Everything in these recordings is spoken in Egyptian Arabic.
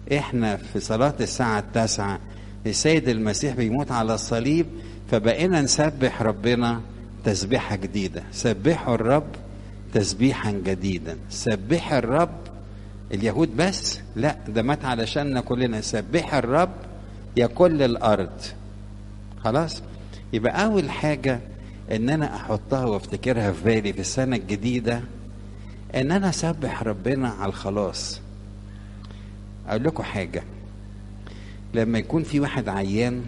احنا في صلاة الساعة التاسعة السيد المسيح بيموت على الصليب فبقينا نسبح ربنا تسبيحة جديدة سبحوا الرب تسبيحا جديدا سبح الرب اليهود بس لا ده مات علشاننا كلنا سبح الرب يا كل الارض خلاص يبقى اول حاجه ان انا احطها وافتكرها في بالي في السنه الجديده ان انا اسبح ربنا على الخلاص اقول لكم حاجه لما يكون في واحد عيان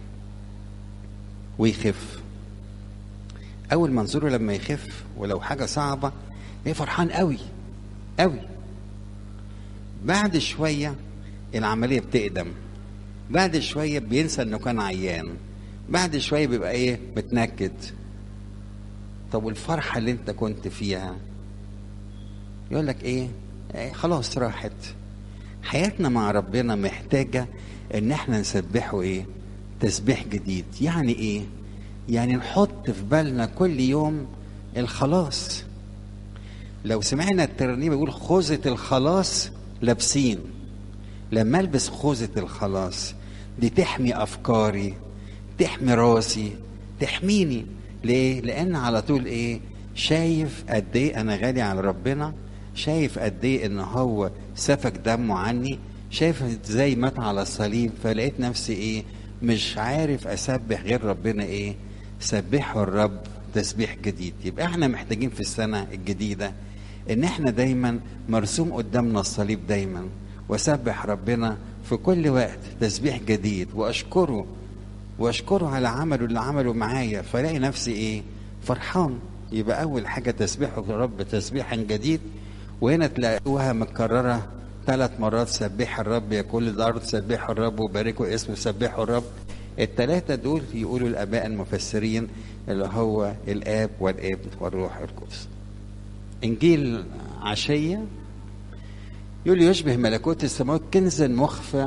ويخف اول منظوره لما يخف ولو حاجه صعبه ايه فرحان قوي قوي بعد شويه العمليه بتقدم بعد شويه بينسى انه كان عيان بعد شويه بيبقى ايه متنكد طب والفرحه اللي انت كنت فيها يقول لك ايه, إيه خلاص راحت حياتنا مع ربنا محتاجه ان احنا نسبحه ايه تسبيح جديد يعني ايه يعني نحط في بالنا كل يوم الخلاص لو سمعنا الترنيم يقول خوذة الخلاص لابسين لما البس خوذة الخلاص دي تحمي افكاري تحمي راسي تحميني ليه لان على طول ايه شايف قد ايه انا غالي على ربنا شايف قد ايه ان هو سفك دمه عني شايف ازاي مات على الصليب فلقيت نفسي ايه مش عارف اسبح غير ربنا ايه سبحوا الرب تسبيح جديد يبقى احنا محتاجين في السنه الجديده ان احنا دايما مرسوم قدامنا الصليب دايما واسبح ربنا في كل وقت تسبيح جديد واشكره واشكره على عمله اللي عمله معايا فلاقي نفسي ايه فرحان يبقى اول حاجه تسبيحه الرب تسبيحا جديد وهنا تلاقوها متكرره ثلاث مرات سبح الرب يا كل الارض سبحوا الرب وباركوا اسمه سبحوا الرب الثلاثه دول يقولوا الاباء المفسرين اللي هو الاب والابن والروح القدس انجيل عشيه يقول يشبه ملكوت السماوات كنزا مخفى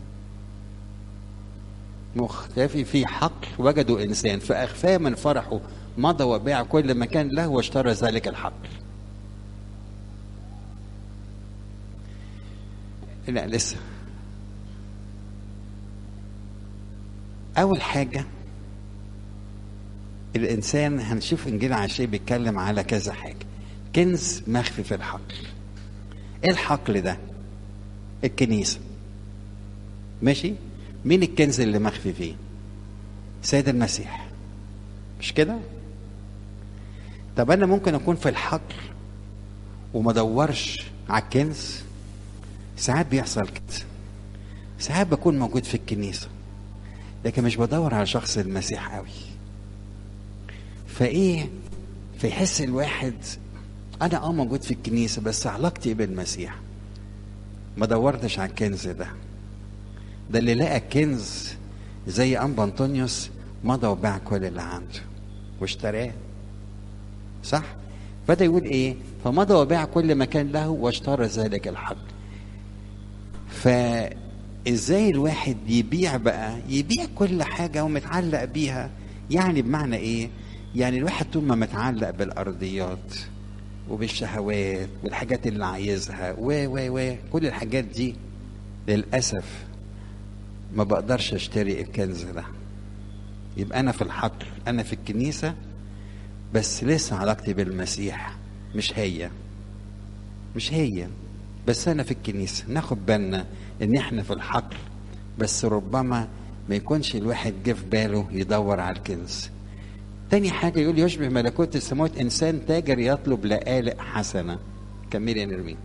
مختفي في حقل وجدوا انسان فاخفاه من فرحه مضى وباع كل ما كان له واشترى ذلك الحقل لا لسه اول حاجه الانسان هنشوف انجيل عشيه بيتكلم على كذا حاجه كنز مخفي في الحقل ايه الحقل ده الكنيسه ماشي مين الكنز اللي مخفي فيه سيد المسيح مش كده طب انا ممكن اكون في الحقل وما ادورش على الكنز ساعات بيحصل كده ساعات بكون موجود في الكنيسة لكن مش بدور على شخص المسيح قوي فايه فيحس الواحد انا اه موجود في الكنيسة بس علاقتي بالمسيح ما دورتش على الكنز ده ده اللي لقى كنز زي انبا انطونيوس مضى وباع كل اللي عنده واشتراه صح بدا يقول ايه فمضى وباع كل ما كان له واشترى ذلك الحق فازاي الواحد يبيع بقى يبيع كل حاجه ومتعلق بيها يعني بمعنى ايه يعني الواحد طول ما متعلق بالارضيات وبالشهوات والحاجات اللي عايزها و و و كل الحاجات دي للاسف ما بقدرش اشتري الكنز ده يبقى انا في الحقل انا في الكنيسه بس لسه علاقتي بالمسيح مش هي مش هي بس انا في الكنيسه ناخد بالنا ان احنا في الحقل بس ربما ما يكونش الواحد جه في باله يدور على الكنز تاني حاجه يقول يشبه ملكوت السماوات انسان تاجر يطلب لآلئ حسنه كملي يا نرمين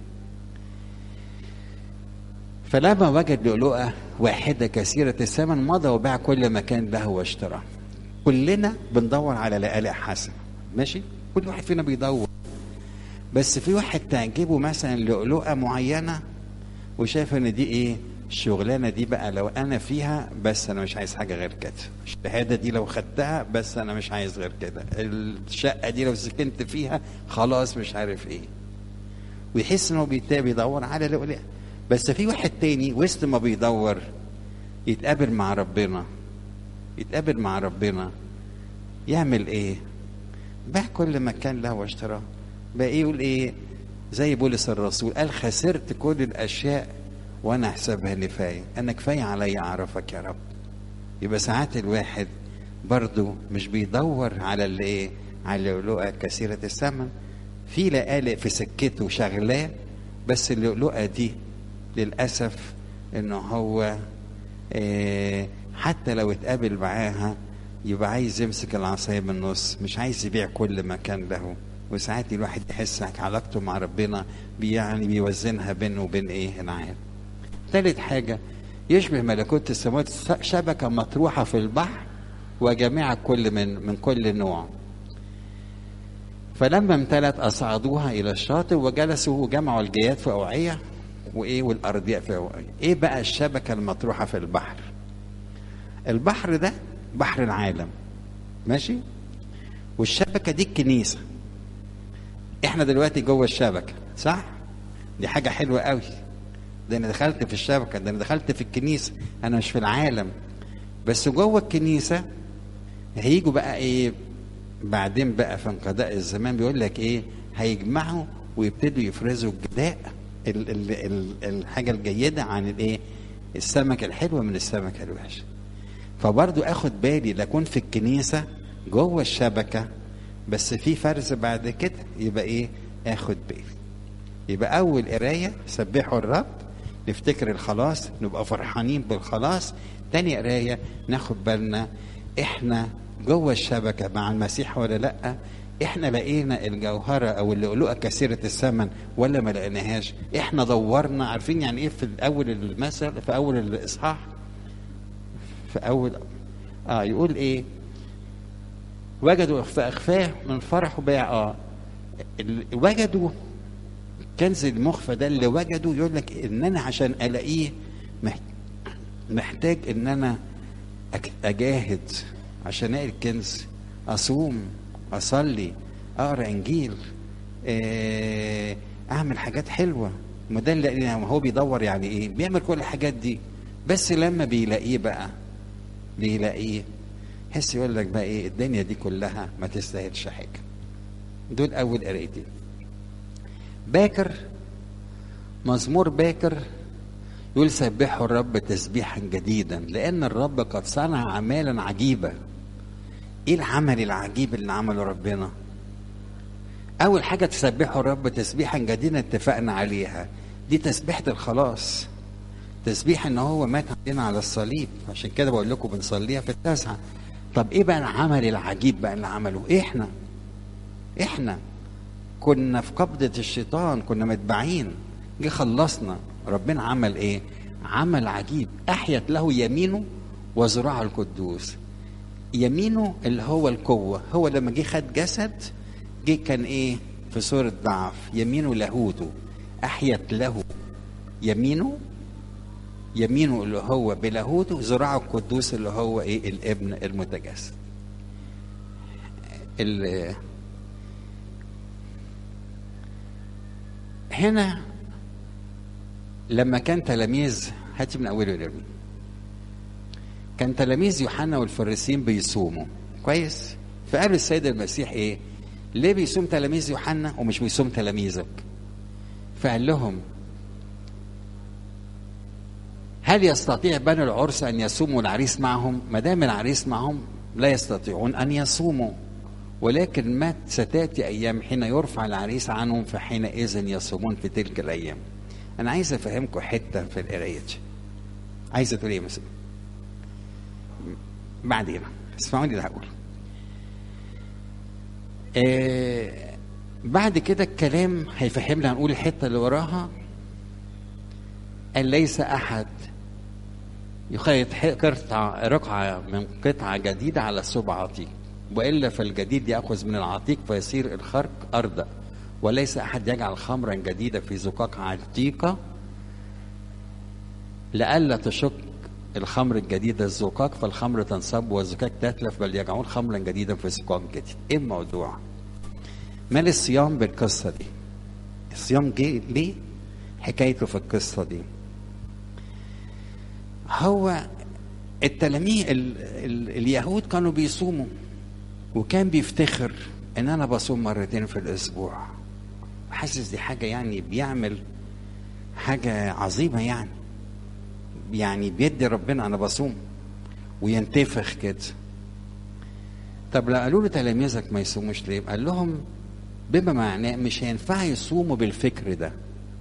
فلما وجد لؤلؤة واحدة كثيرة الثمن مضى وباع كل ما كان له واشترى كلنا بندور على لآلئ حسنة ماشي كل واحد فينا بيدور بس في واحد تعجبه مثلا لؤلؤة معينة وشايف ان دي ايه الشغلانه دي بقى لو انا فيها بس انا مش عايز حاجه غير كده الشهاده دي لو خدتها بس انا مش عايز غير كده الشقه دي لو سكنت فيها خلاص مش عارف ايه ويحس انه بيدور على لؤلؤه بس في واحد تاني وسط ما بيدور يتقابل مع ربنا يتقابل مع ربنا يعمل ايه باع كل ما كان له واشتراه بقى ايه يقول ايه زي بولس الرسول قال خسرت كل الاشياء وانا احسبها نفايه انا كفايه عليا اعرفك يا رب يبقى ساعات الواحد برضو مش بيدور على اللي ايه على اللؤلؤه كثيره الثمن في لقالق في سكته شغلاه بس اللؤلؤه دي للاسف انه هو إيه حتى لو اتقابل معاها يبقى عايز يمسك العصايه من النص مش عايز يبيع كل ما كان له وساعات الواحد يحس علاقته مع ربنا بي يعني بيوزنها بينه وبين ايه العالم ثالث حاجه يشبه ملكوت السماوات شبكه مطروحه في البحر وجميع كل من من كل نوع فلما امتلت اصعدوها الى الشاطئ وجلسوا وجمعوا الجياد في اوعيه وايه والارضياء في اوعيه ايه بقى الشبكه المطروحه في البحر البحر ده بحر العالم ماشي والشبكه دي الكنيسه احنا دلوقتي جوه الشبكه صح دي حاجه حلوه قوي ده انا دخلت في الشبكه ده انا دخلت في الكنيسه انا مش في العالم بس جوه الكنيسه هيجوا بقى ايه بعدين بقى في انقضاء الزمان بيقول لك ايه هيجمعوا ويبتدوا يفرزوا الجداء ال ال ال الحاجه الجيده عن الايه السمكه الحلوه من السمكه الوحشه فبرضو اخد بالي لاكون في الكنيسه جوه الشبكه بس في فرز بعد كده يبقى ايه اخد بالي يبقى اول قرايه سبحوا الرب نفتكر الخلاص نبقى فرحانين بالخلاص تاني قرايه ناخد بالنا احنا جوه الشبكه مع المسيح ولا لا احنا لقينا الجوهره او اللؤلؤه كثيره الثمن ولا ما لقيناهاش احنا دورنا عارفين يعني ايه في اول المثل في اول الاصحاح في اول اه يقول ايه وجدوا في اخفاه من فرح وبيع اه وجدوا كنز المخفى ده اللي وجدوا يقول لك ان انا عشان الاقيه محتاج ان انا اجاهد عشان الاقي الكنز اصوم اصلي اقرا انجيل اعمل حاجات حلوه ما ده اللي هو بيدور يعني ايه بيعمل كل الحاجات دي بس لما بيلاقيه بقى بيلاقيه يحس يقول لك بقى ايه الدنيا دي كلها ما تستاهلش حاجه دول اول قرايتين باكر مزمور باكر يقول سبحوا الرب تسبيحا جديدا لان الرب قد صنع اعمالا عجيبه ايه العمل العجيب اللي عمله ربنا اول حاجه تسبحوا الرب تسبيحا جديدا اتفقنا عليها دي تسبيحه الخلاص تسبيح ان هو مات علينا على الصليب عشان كده بقول لكم بنصليها في التاسعه طب ايه بقى العمل العجيب بقى اللي عمله احنا احنا كنا في قبضة الشيطان كنا متبعين جه خلصنا ربنا عمل ايه عمل عجيب احيت له يمينه وذراعه القدوس يمينه اللي هو القوة هو لما جه خد جسد جه كان ايه في صورة ضعف يمينه لاهوته احيت له يمينه يمينه اللي هو بلاهوته ذراعه القدوس اللي هو ايه الابن المتجسد هنا لما كان تلاميذ هاتي من اوله لرمي كان تلاميذ يوحنا والفريسيين بيصوموا كويس فقال السيد المسيح ايه ليه بيصوم تلاميذ يوحنا ومش بيصوم تلاميذك فقال لهم هل يستطيع بني العرس ان يصوموا العريس معهم ما دام العريس معهم لا يستطيعون ان يصوموا ولكن ما ستاتي ايام حين يرفع العريس عنهم فحينئذ يصومون في تلك الايام انا عايز افهمكم حته في القرايه عايزه تقول ايه مثلا بعدين اسمعوني اللي هقول آه بعد كده الكلام هيفهمنا هنقول الحته اللي وراها قال ليس احد يخيط قطعة رقعة من قطعة جديدة على الثوب عتيق وإلا فالجديد يأخذ من العتيق فيصير الخرق أرضى وليس أحد يجعل خمرا جديدة في زقاق عتيقة لئلا تشك الخمر الجديدة الزقاق فالخمر تنصب والزقاق تتلف بل يجعلون خمرا جديدا في زقاق جديد ايه الموضوع مال الصيام بالقصة دي الصيام جه ليه حكايته في القصة دي هو التلاميذ ال... ال... اليهود كانوا بيصوموا وكان بيفتخر ان انا بصوم مرتين في الاسبوع حاسس دي حاجه يعني بيعمل حاجه عظيمه يعني يعني بيدي ربنا انا بصوم وينتفخ كده طب لو قالوا له تلاميذك ما يصوموش ليه قال لهم بما معناه مش هينفع يصوموا بالفكر ده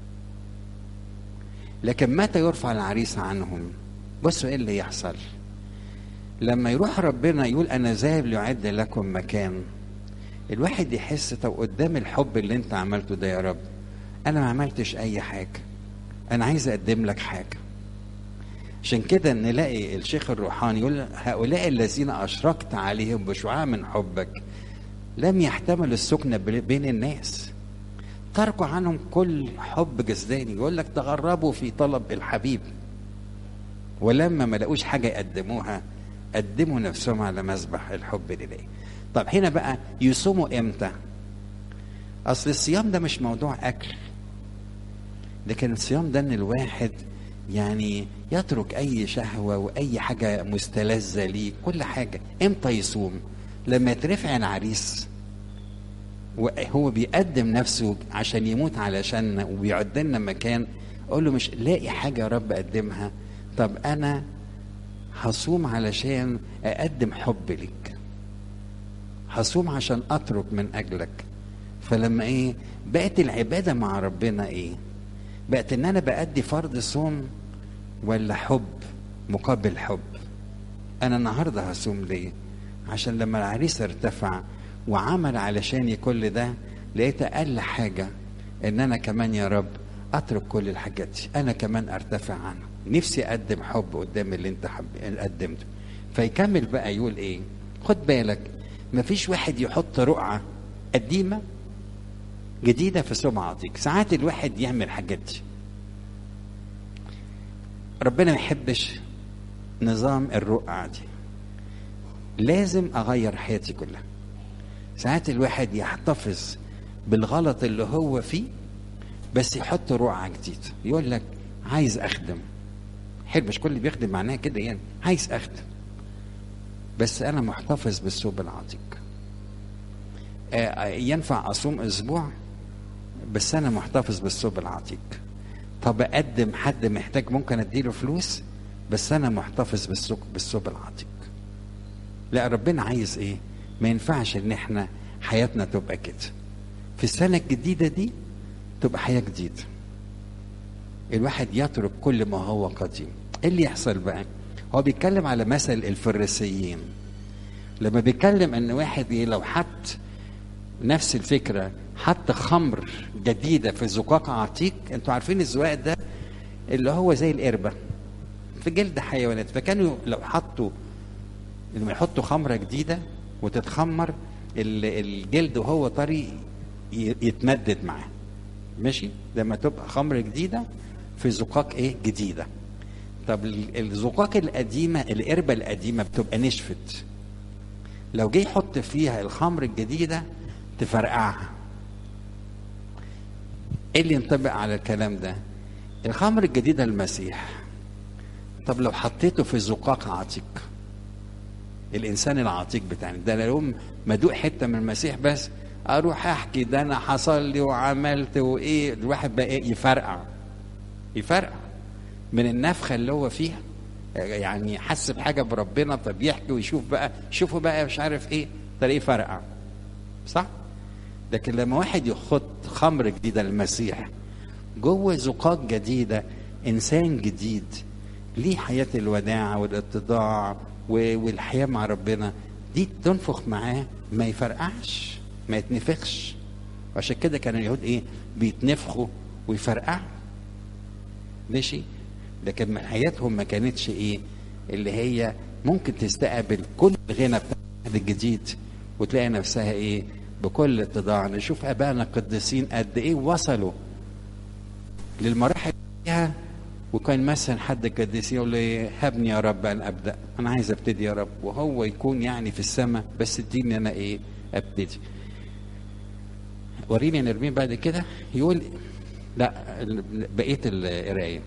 لكن متى يرفع العريس عنهم بصوا ايه اللي يحصل لما يروح ربنا يقول انا ذاهب ليعد لكم مكان الواحد يحس طب قدام الحب اللي انت عملته ده يا رب انا ما عملتش اي حاجه انا عايز اقدم لك حاجه عشان كده نلاقي الشيخ الروحاني يقول هؤلاء الذين اشركت عليهم بشعاع من حبك لم يحتملوا السكنة بين الناس تركوا عنهم كل حب جسداني يقول لك تغربوا في طلب الحبيب ولما ما لقوش حاجة يقدموها قدموا نفسهم على مذبح الحب لله طب هنا بقى يصوموا امتى اصل الصيام ده مش موضوع اكل لكن الصيام ده ان الواحد يعني يترك اي شهوه واي حاجه مستلذه ليه كل حاجه امتى يصوم لما يترفع العريس وهو بيقدم نفسه عشان يموت علشان وبيعد لنا مكان اقول له مش لاقي حاجه يا رب اقدمها طب انا هصوم علشان اقدم حب لك هصوم عشان اترك من اجلك فلما ايه بقت العباده مع ربنا ايه بقت ان انا بأدي فرض صوم ولا حب مقابل حب انا النهارده هصوم ليه عشان لما العريس ارتفع وعمل علشاني كل ده لقيت اقل حاجه ان انا كمان يا رب اترك كل الحاجات دي انا كمان ارتفع عنه نفسي اقدم حب قدام اللي انت حب... قدمته فيكمل بقى يقول ايه خد بالك مفيش واحد يحط رقعه قديمه جديده في سمعتك ساعات الواحد يعمل الحاجات دي ربنا ما يحبش نظام الرقعه دي لازم اغير حياتي كلها ساعات الواحد يحتفظ بالغلط اللي هو فيه بس يحط رقعه جديده يقول لك عايز اخدم حلو مش كل اللي بيخدم معناها كده يعني عايز اخدم بس انا محتفظ بالثوب العتيق آه ينفع اصوم اسبوع بس انا محتفظ بالثوب العتيق طب اقدم حد محتاج ممكن اديله فلوس بس انا محتفظ بالثوب بالثوب العتيق لا ربنا عايز ايه ما ينفعش ان احنا حياتنا تبقى كده في السنه الجديده دي تبقى حياه جديده الواحد يترك كل ما هو قديم ايه اللي يحصل بقى هو بيتكلم على مثل الفريسيين لما بيتكلم ان واحد ايه لو حط نفس الفكره حط خمر جديده في زقاق عتيق انتوا عارفين الزواق ده اللي هو زي القربه في جلد حيوانات فكانوا لو حطوا لما يحطوا خمره جديده وتتخمر الجلد وهو طري يتمدد معاه ماشي لما تبقى خمر جديده في زقاق ايه جديده طب الزقاق القديمه القربه القديمه بتبقى نشفت لو جه يحط فيها الخمر الجديده تفرقعها ايه اللي ينطبق على الكلام ده الخمر الجديده المسيح طب لو حطيته في زقاق عتيق الانسان العتيق بتاعنا ده لو مدوق حته من المسيح بس اروح احكي ده انا حصل لي وعملت وايه الواحد بقى إيه يفرقع يفرقع من النفخه اللي هو فيها يعني حس بحاجه بربنا طب يحكي ويشوف بقى شوفوا بقى مش عارف ايه تلاقيه فرقع صح لكن لما واحد يخط خمر جديده للمسيح جوه زقاق جديده انسان جديد ليه حياه الوداع والاتضاع والحياه مع ربنا دي تنفخ معاه ما يفرقعش ما يتنفخش عشان كده كان اليهود ايه بيتنفخوا ويفرقعوا ماشي لكن حياتهم ما كانتش ايه اللي هي ممكن تستقبل كل الغنى بتاع الجديد وتلاقي نفسها ايه بكل اتضاع نشوف ابائنا القديسين قد ايه وصلوا للمراحل فيها وكان مثلا حد قديس يقول لي هبني يا رب ان ابدا انا عايز ابتدي يا رب وهو يكون يعني في السماء بس اديني انا ايه ابتدي وريني يا نرمين بعد كده يقول لا بقيه القرايه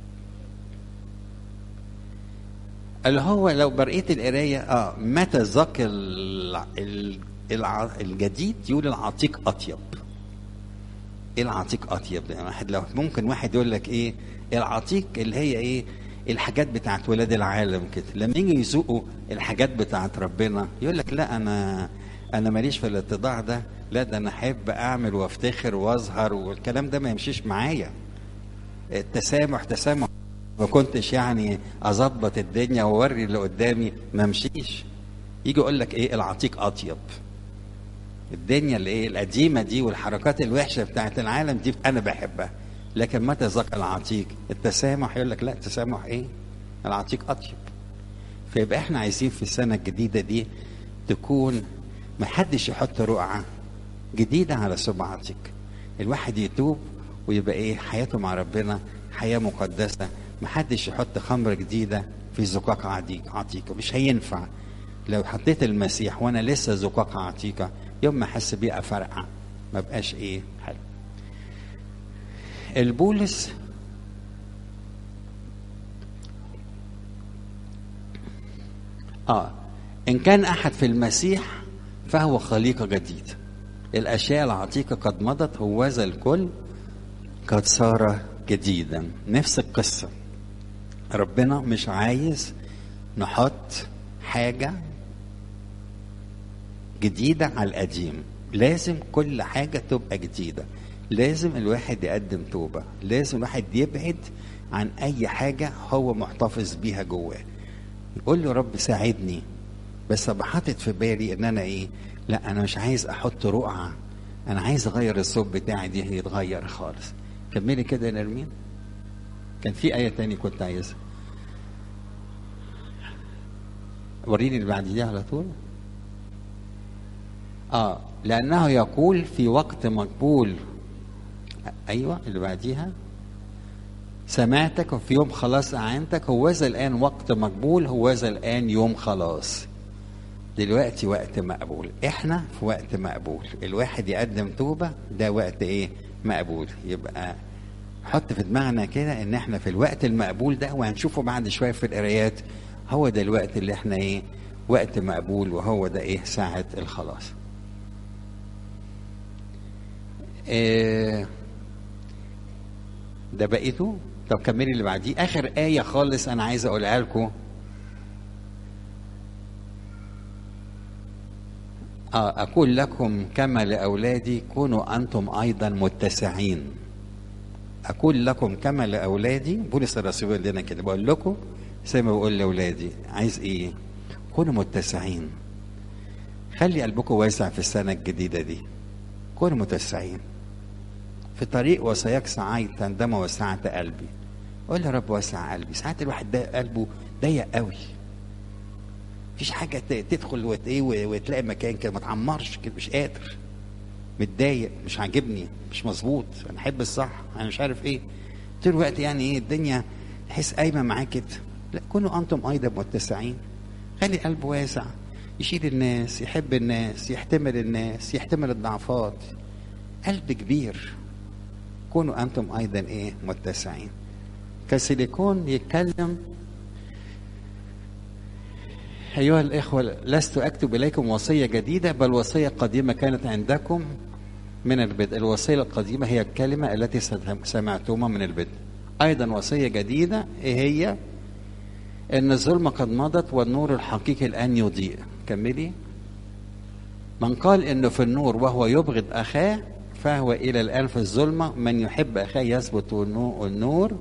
اللي هو لو برقيت القرايه اه متى ذاق الجديد يقول العتيق اطيب ايه العتيق اطيب ده واحد لو ممكن واحد يقول لك ايه العتيق اللي هي ايه الحاجات بتاعت ولاد العالم كده لما يجي يسوقوا الحاجات بتاعت ربنا يقول لك لا انا انا ماليش في الاتضاع ده لا ده انا احب اعمل وافتخر واظهر والكلام ده ما يمشيش معايا التسامح تسامح ما كنتش يعني اظبط الدنيا واوري اللي قدامي ما مشيش يجي يقول لك ايه العتيق اطيب الدنيا اللي ايه القديمه دي والحركات الوحشه بتاعت العالم دي انا بحبها لكن متى ذاق العتيق التسامح يقول لك لا التسامح ايه العتيق اطيب فيبقى احنا عايزين في السنه الجديده دي تكون ما حدش يحط رقعه جديده على ثوب عتيق الواحد يتوب ويبقى ايه حياته مع ربنا حياه مقدسه ما حدش يحط خمره جديده في زقاق عتيق عتيقه مش هينفع لو حطيت المسيح وانا لسه زقاق عتيقه يوم ما احس بيه افرقع ما بقاش ايه حلو البولس اه ان كان احد في المسيح فهو خليقه جديده الاشياء العتيقه قد مضت هوذا الكل قد صار جديدا نفس القصه ربنا مش عايز نحط حاجه جديده على القديم لازم كل حاجه تبقى جديده لازم الواحد يقدم توبه لازم الواحد يبعد عن اي حاجه هو محتفظ بيها جواه يقول له رب ساعدني بس ابقى حاطط في بالي ان انا ايه لا انا مش عايز احط رقعه انا عايز اغير الصوت بتاعي دي يتغير خالص كملي كده يا نرمين كان في ايه تاني كنت عايزها وريني اللي بعد دي على طول اه لانه يقول في وقت مقبول ايوه اللي بعديها سمعتك وفي يوم خلاص اعانتك هوذا الان وقت مقبول هوذا الان يوم خلاص دلوقتي وقت مقبول احنا في وقت مقبول الواحد يقدم توبه ده وقت ايه مقبول يبقى حط في دماغنا كده ان احنا في الوقت المقبول ده وهنشوفه بعد شويه في القرايات هو ده الوقت اللي احنا ايه وقت مقبول وهو ده ايه ساعه الخلاص إيه ده بقيته طب كملي اللي بعديه اخر ايه خالص انا عايز اقولها لكم آه أقول لكم كما لأولادي كونوا أنتم أيضا متسعين أقول لكم كما لأولادي بولس الرسول يقول لنا كده بقول لكم زي ما بقول لأولادي عايز إيه؟ كونوا متسعين خلي قلبكم واسع في السنة الجديدة دي كونوا متسعين في طريق وسياك سعيت عندما وسعت قلبي قول يا رب وسع قلبي ساعات الواحد ده قلبه ضيق قوي مفيش حاجة تدخل وت ايه وتلاقي مكان كده ما تعمرش كده مش قادر متضايق مش عاجبني مش مظبوط انا احب الصح انا مش عارف ايه طول الوقت يعني ايه الدنيا تحس قايمه معاه كده لا كونوا انتم ايضا متسعين خلي قلبه واسع يشيل الناس يحب الناس يحتمل الناس يحتمل الضعفات قلب كبير كونوا انتم ايضا ايه متسعين كسيليكون يتكلم أيها الإخوة لست أكتب إليكم وصية جديدة بل وصية قديمة كانت عندكم من البدء الوصية القديمة هي الكلمة التي سمعتمها من البدء أيضا وصية جديدة هي أن الظلمة قد مضت والنور الحقيقي الآن يضيء كملي من قال أنه في النور وهو يبغض أخاه فهو إلى الآن في الظلمة من يحب أخاه يثبت النور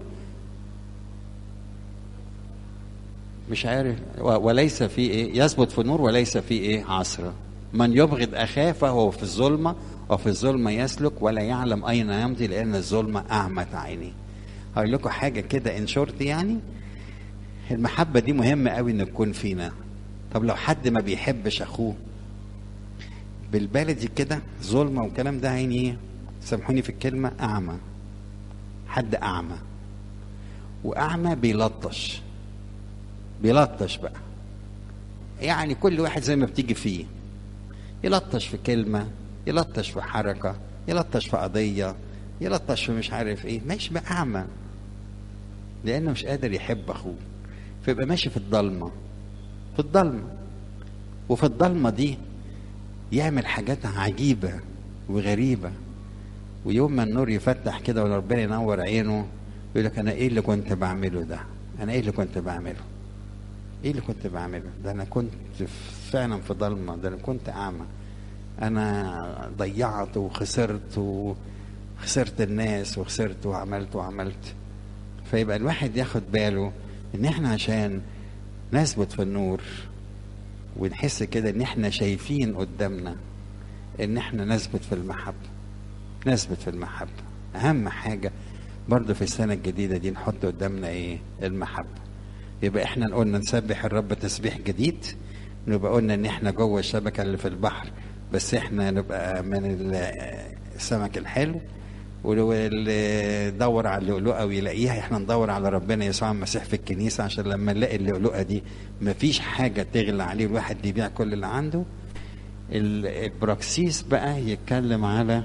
مش عارف وليس في ايه يثبت في النور وليس في ايه عصر من يبغض اخاه فهو في الظلمه وفي الظلمه يسلك ولا يعلم اين يمضي لان الظلمه اعمت عينيه هقول لكم حاجه كده ان شورت يعني المحبه دي مهمه قوي ان تكون فينا طب لو حد ما بيحبش اخوه بالبلدي كده ظلمه والكلام ده يعني ايه سامحوني في الكلمه اعمى حد اعمى واعمى بيلطش بيلطش بقى يعني كل واحد زي ما بتيجي فيه يلطش في كلمة يلطش في حركة يلطش في قضية يلطش في مش عارف ايه ماشي بقى أعمى لأنه مش قادر يحب أخوه فيبقى ماشي في الضلمة في الضلمة وفي الضلمة دي يعمل حاجات عجيبة وغريبة ويوم ما النور يفتح كده وربنا ينور عينه يقول لك أنا إيه اللي كنت بعمله ده انا ايه اللي كنت بعمله ايه اللي كنت بعمله ده انا كنت فعلا في ضلمه ده انا كنت اعمى انا ضيعت وخسرت وخسرت الناس وخسرت وعملت وعملت فيبقى الواحد ياخد باله ان احنا عشان نثبت في النور ونحس كده ان احنا شايفين قدامنا ان احنا نثبت في المحبة نثبت في المحبة اهم حاجة برضه في السنة الجديدة دي نحط قدامنا ايه المحبة يبقى احنا قلنا نسبح الرب تسبيح جديد نبقى قلنا ان احنا جوه الشبكة اللي في البحر بس احنا نبقى من السمك الحلو واللي دور على اللؤلؤه ويلاقيها احنا ندور على ربنا يسوع المسيح في الكنيسه عشان لما نلاقي اللؤلؤه دي مفيش حاجه تغلى عليه الواحد يبيع كل اللي عنده البراكسيس بقى يتكلم على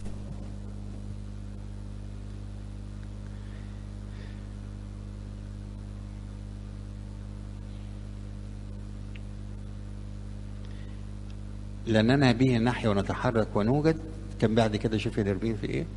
لأننا به نحيا ونتحرك ونوجد كان بعد كده شوف يا نرمين في ايه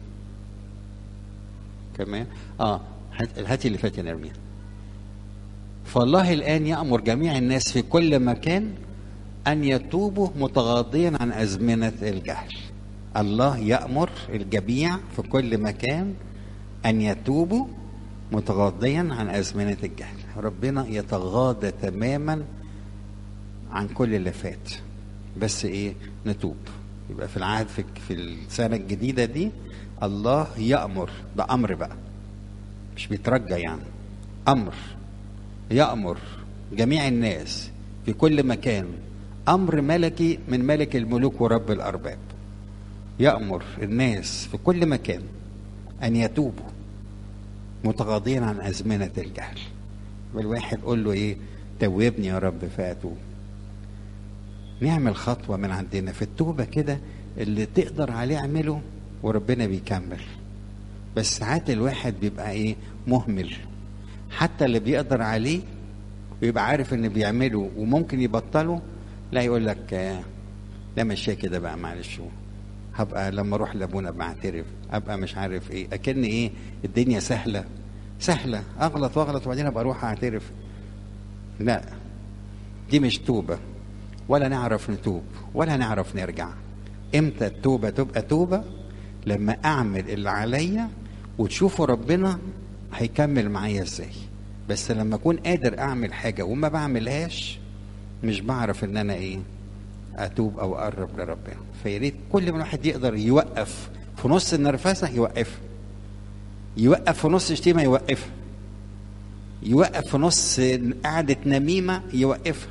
كمان اه هاتي اللي فات يا نرمين فالله الآن يأمر جميع الناس في كل مكان أن يتوبوا متغاضيا عن أزمنة الجهل الله يأمر الجميع في كل مكان أن يتوبوا متغاضيا عن أزمنة الجهل ربنا يتغاضى تماما عن كل اللي فات بس ايه نتوب يبقى في العهد في, في السنة الجديدة دي الله يأمر ده أمر بقى مش بيترجى يعني أمر يأمر جميع الناس في كل مكان أمر ملكي من ملك الملوك ورب الأرباب يأمر الناس في كل مكان أن يتوبوا متغاضيا عن أزمنة الجهل والواحد قول له إيه توبني يا رب فأتوب نعمل خطوة من عندنا في التوبة كده اللي تقدر عليه اعمله وربنا بيكمل بس ساعات الواحد بيبقى ايه مهمل حتى اللي بيقدر عليه ويبقى عارف ان بيعمله وممكن يبطله لا يقول لك آه لا مشي كده بقى معلش هبقى لما اروح لابونا بعترف ابقى مش عارف ايه اكن ايه الدنيا سهله سهله اغلط واغلط وبعدين ابقى اروح اعترف لا دي مش توبه ولا نعرف نتوب ولا نعرف نرجع امتى التوبه تبقى توبه لما اعمل اللي عليا وتشوفوا ربنا هيكمل معايا ازاي بس لما اكون قادر اعمل حاجه وما بعملهاش مش بعرف ان انا ايه اتوب او اقرب لربنا فيا ريت كل ما الواحد يقدر يوقف في نص النرفزه يوقف يوقف في نص شتيمه يوقفها يوقف في نص قعده نميمه يوقفها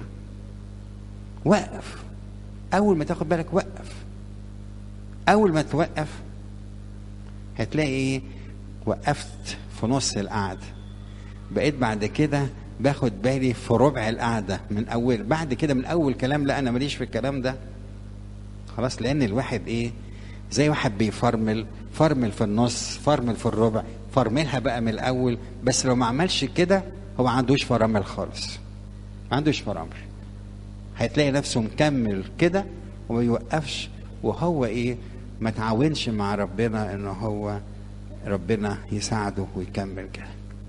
وقف اول ما تاخد بالك وقف اول ما توقف هتلاقي ايه وقفت في نص القعده بقيت بعد كده باخد بالي في ربع القعده من اول بعد كده من اول كلام لا انا ماليش في الكلام ده خلاص لان الواحد ايه زي واحد بيفرمل فرمل في النص فرمل في الربع فرملها بقى من الاول بس لو ما عملش كده هو ما عندوش فرامل خالص ما عندوش فرامل هتلاقي نفسه مكمل كده وما يوقفش وهو ايه ما تعاونش مع ربنا ان هو ربنا يساعده ويكمل كده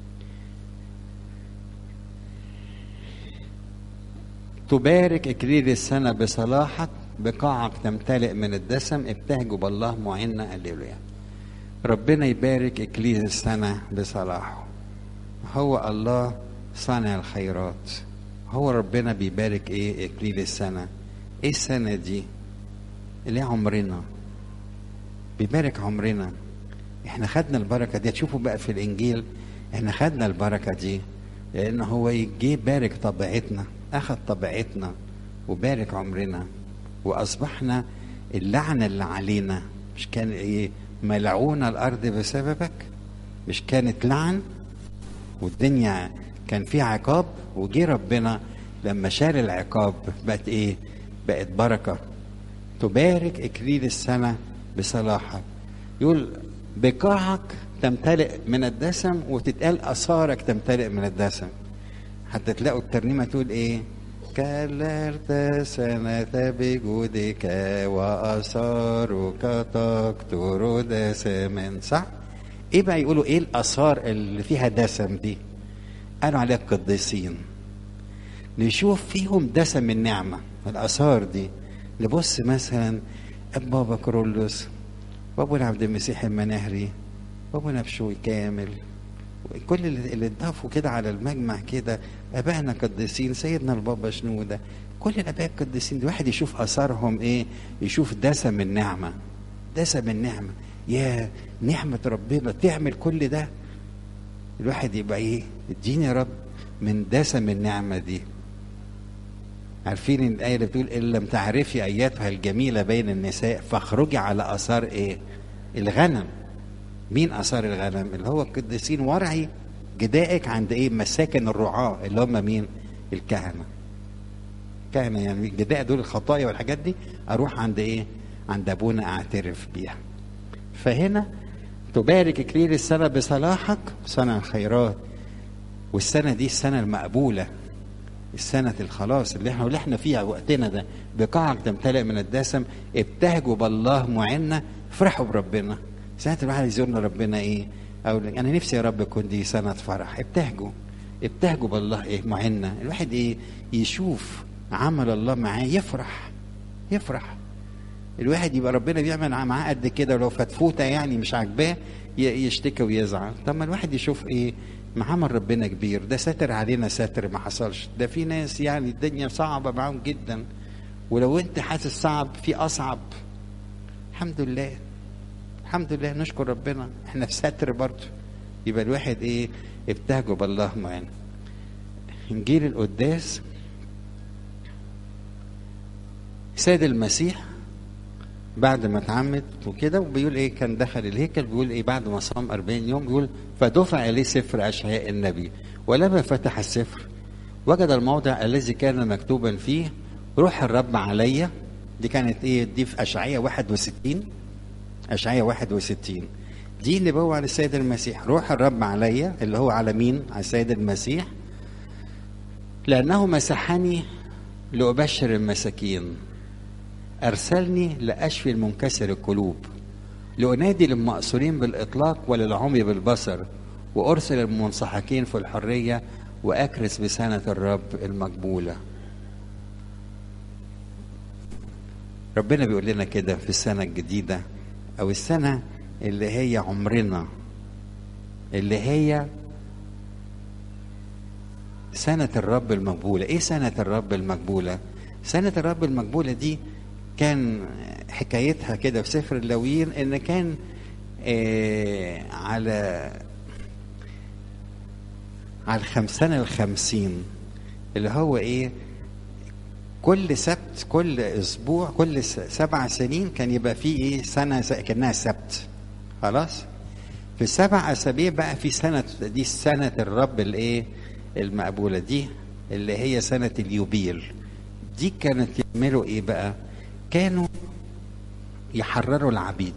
تبارك اكليل السنه بصلاحك بقاعك تمتلئ من الدسم ابتهجوا بالله معنا الليلويا ربنا يبارك اكليل السنه بصلاحه هو الله صانع الخيرات هو ربنا بيبارك ايه اكليل السنه ايه السنه دي اللي عمرنا بيبارك عمرنا احنا خدنا البركه دي تشوفوا بقى في الانجيل احنا خدنا البركه دي لان هو يجي بارك طبيعتنا اخذ طبيعتنا وبارك عمرنا واصبحنا اللعنه اللي علينا مش كان ايه ملعونه الارض بسببك مش كانت لعن والدنيا كان في عقاب وجي ربنا لما شال العقاب بقت ايه بقت بركه تبارك اكليل السنه بصلاحك يقول بقاعك تمتلئ من الدسم وتتقال اثارك تمتلئ من الدسم حتى تلاقوا الترنيمه تقول ايه كللت سنة بجودك وأثارك تكتر دسما صح؟ إيه بقى يقولوا إيه الآثار اللي فيها دسم دي؟ قالوا عليها القديسين نشوف فيهم دسم النعمة الآثار دي نبص مثلا بابا كرولوس وابونا عبد المسيح المناهري وابونا بشوي كامل كل اللي اللي اتضافوا كده على المجمع كده ابائنا قديسين سيدنا البابا شنوده كل الاباء القديسين دي واحد يشوف اثارهم ايه يشوف دسم النعمه دسم النعمه يا نعمه ربنا تعمل كل ده الواحد يبقى ايه اديني يا رب من دسم النعمه دي عارفين الآية اللي بتقول إن لم تعرفي أياتها الجميلة بين النساء فاخرجي على آثار إيه؟ الغنم. مين آثار الغنم؟ اللي هو القديسين ورعي جدائك عند إيه؟ مساكن الرعاة اللي هم مين؟ الكهنة. كهنة يعني الجداء دول الخطايا والحاجات دي أروح عند إيه؟ عند أبونا أعترف بيها. فهنا تبارك إكليل السنة بصلاحك صنع الخيرات والسنة دي السنة المقبولة السنة الخلاص اللي احنا واللي احنا فيها وقتنا ده بقاعك تمتلئ من الدسم ابتهجوا بالله معنا افرحوا بربنا ساعة الواحد يزورنا ربنا ايه او انا نفسي يا رب يكون دي سنة فرح ابتهجوا ابتهجوا بالله ايه معنا الواحد ايه يشوف عمل الله معاه يفرح يفرح الواحد يبقى ربنا بيعمل معاه قد كده ولو فتفوته يعني مش عاجباه ي- يشتكي ويزعل طب ما الواحد يشوف ايه ما عمل ربنا كبير ده ساتر علينا ساتر ما حصلش ده في ناس يعني الدنيا صعبه معاهم جدا ولو انت حاسس صعب في اصعب الحمد لله الحمد لله نشكر ربنا احنا في ستر برضه يبقى الواحد ايه ابتهجوا بالله معانا انجيل القداس سيد المسيح بعد ما اتعمد وكده وبيقول ايه كان دخل الهيكل بيقول ايه بعد ما صام 40 يوم بيقول فدفع اليه سفر اشعياء النبي ولما فتح السفر وجد الموضع الذي كان مكتوبا فيه روح الرب عليا دي كانت ايه دي في اشعياء 61 اشعياء 61 دي اللي بقوا على السيد المسيح روح الرب عليا اللي هو على مين على السيد المسيح لانه مسحني لابشر المساكين أرسلني لأشفي المنكسر القلوب لأنادي للمأسورين بالإطلاق وللعمي بالبصر وأرسل المنصحكين في الحرية وأكرس بسنة الرب المقبولة ربنا بيقول لنا كده في السنة الجديدة أو السنة اللي هي عمرنا اللي هي سنة الرب المقبولة إيه سنة الرب المقبولة سنة الرب المقبولة دي كان حكايتها كده في سفر اللاويين ان كان آه على على الخمسنة الخمسين اللي هو ايه كل سبت كل اسبوع كل س- سبع سنين كان يبقى فيه ايه سنة س- كانها سبت خلاص في السبع اسابيع بقى في سنة دي سنة الرب الايه المقبولة دي اللي هي سنة اليوبيل دي كانت يعملوا ايه بقى كانوا يحرروا العبيد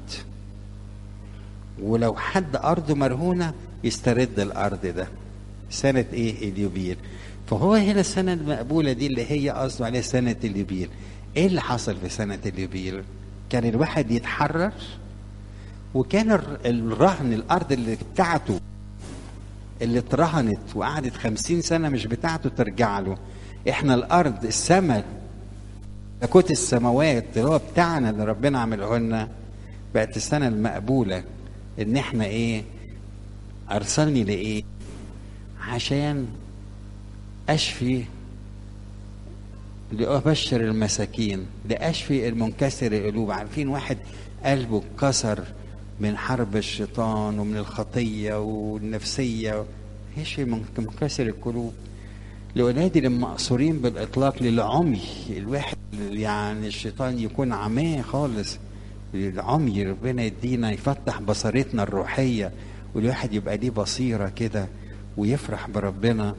ولو حد ارضه مرهونه يسترد الارض ده سنه ايه اليوبيل فهو هنا السنه المقبوله دي اللي هي قصده عليها سنه اليوبيل ايه اللي حصل في سنه اليوبيل كان الواحد يتحرر وكان الر- الرهن الارض اللي بتاعته اللي اترهنت وقعدت خمسين سنة مش بتاعته ترجع له احنا الارض السماء ملكوت السماوات اللي هو بتاعنا اللي ربنا عمله لنا بقت السنة المقبولة ان احنا ايه ارسلني لايه عشان اشفي لأبشر المساكين لأشفي المنكسر القلوب عارفين واحد قلبه اتكسر من حرب الشيطان ومن الخطية والنفسية يشفي من- منكسر القلوب لأنادي للمأسورين بالإطلاق للعمي الواحد يعني الشيطان يكون عماه خالص العمي ربنا يدينا يفتح بصيرتنا الروحية والواحد يبقى ليه بصيرة كده ويفرح بربنا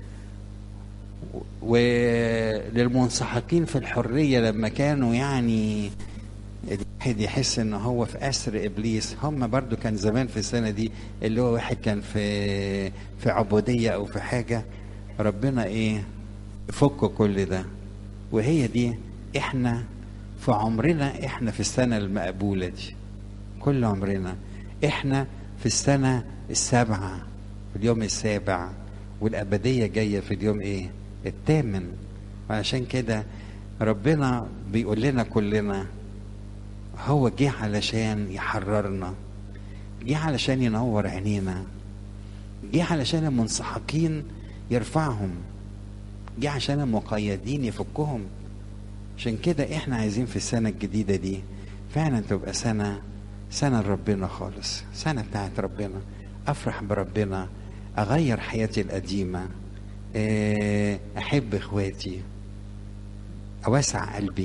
وللمنسحقين في الحرية لما كانوا يعني الواحد يحس ان هو في اسر ابليس هم برضو كان زمان في السنه دي اللي هو واحد كان في في عبوديه او في حاجه ربنا ايه يفك كل ده وهي دي احنا في عمرنا احنا في السنه المقبوله دي كل عمرنا احنا في السنه السابعه في اليوم السابع والأبدية جاية في اليوم إيه الثامن وعشان كده ربنا بيقول لنا كلنا هو جه علشان يحررنا جه علشان ينور عينينا جه علشان المنسحقين يرفعهم جه عشان المقيدين يفكهم عشان كده احنا عايزين في السنة الجديدة دي فعلا تبقى سنة سنة لربنا خالص سنة بتاعت ربنا أفرح بربنا أغير حياتي القديمة آه، أحب إخواتي أوسع قلبي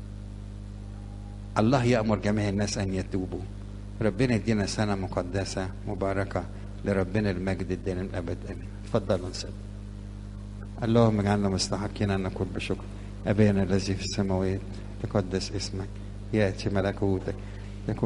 الله يأمر جميع الناس أن يتوبوا ربنا يدينا سنة مقدسة مباركة لربنا المجد الدائم الأبد آمين تفضلوا نصلي اللهم اجعلنا مستحقين أن نقول بشكر أبانا الذي في السماوات تقدس اسمك يأتي ملكوتك